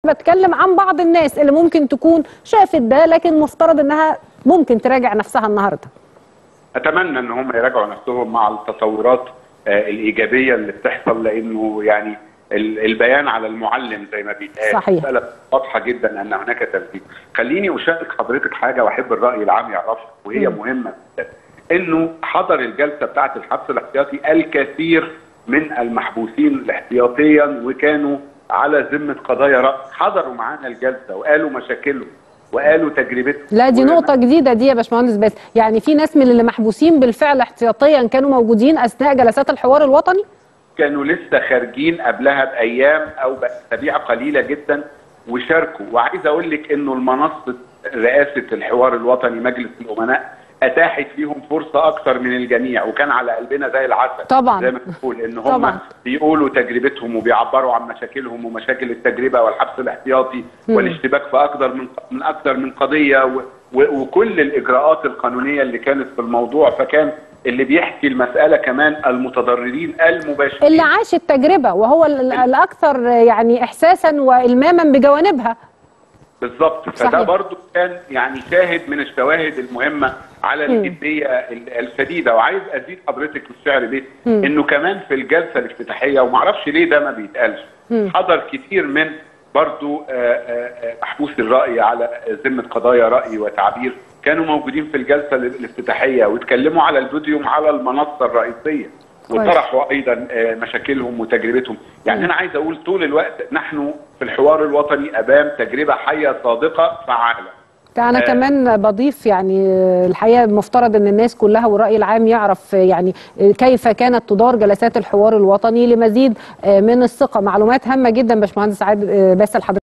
بتكلم عن بعض الناس اللي ممكن تكون شافت ده لكن مفترض انها ممكن تراجع نفسها النهارده اتمنى ان هم يراجعوا نفسهم مع التطورات آه، الايجابيه اللي بتحصل لانه يعني ال- البيان على المعلم زي ما بيتقال صحيح. مسألة واضحه جدا ان هناك تنفيذ خليني اشارك حضرتك حاجه واحب الراي العام يعرفها وهي مم. مهمه جدا انه حضر الجلسه بتاعه الحبس الاحتياطي الكثير من المحبوسين احتياطيا وكانوا على ذمه قضايا رأي حضروا معانا الجلسه وقالوا مشاكلهم وقالوا تجربتهم لا دي وما- نقطة جديدة دي يا باشمهندس بس يعني في ناس من اللي محبوسين بالفعل احتياطيا كانوا موجودين أثناء جلسات الحوار الوطني كانوا لسه خارجين قبلها بايام او باسابيع قليله جدا وشاركوا وعايز اقول لك انه المنصه رئاسه الحوار الوطني مجلس الامناء اتاحت ليهم فرصه اكثر من الجميع وكان على قلبنا زي العسل طبعاً. زي ما بنقول ان هم طبعاً. بيقولوا تجربتهم وبيعبروا عن مشاكلهم ومشاكل التجربه والحبس الاحتياطي والاشتباك في اكثر من من اكثر من قضيه و و وكل الاجراءات القانونيه اللي كانت في الموضوع فكان اللي بيحكي المساله كمان المتضررين المباشرين اللي عاش التجربة وهو ال- الأكثر يعني إحساسا وإلماما بجوانبها بالظبط صحيح. فده برضو كان يعني شاهد من الشواهد المهمه على الجديه ال- الشديده وعايز ازيد حضرتك في الشعر بيت انه كمان في الجلسه الافتتاحيه ومعرفش ليه ده ما بيتقالش حضر كتير من برضو آه، آه، آه، محبوس الراي على ذمه قضايا راي وتعبير كانوا موجودين في الجلسه ال- الافتتاحيه واتكلموا على البوديوم على المنصه الرئيسيه كويس. وطرحوا ايضا آه، مشاكلهم وتجربتهم يعني انا عايز اقول طول الوقت نحن في الحوار الوطني امام تجربه حيه صادقه فعاله أنا آه. كمان بضيف يعني الحقيقة المفترض أن الناس كلها والرأي العام يعرف يعني كيف كانت تدار جلسات الحوار الوطني لمزيد من الثقة معلومات هامة جدا باشمهندس عادل باسل حضرتك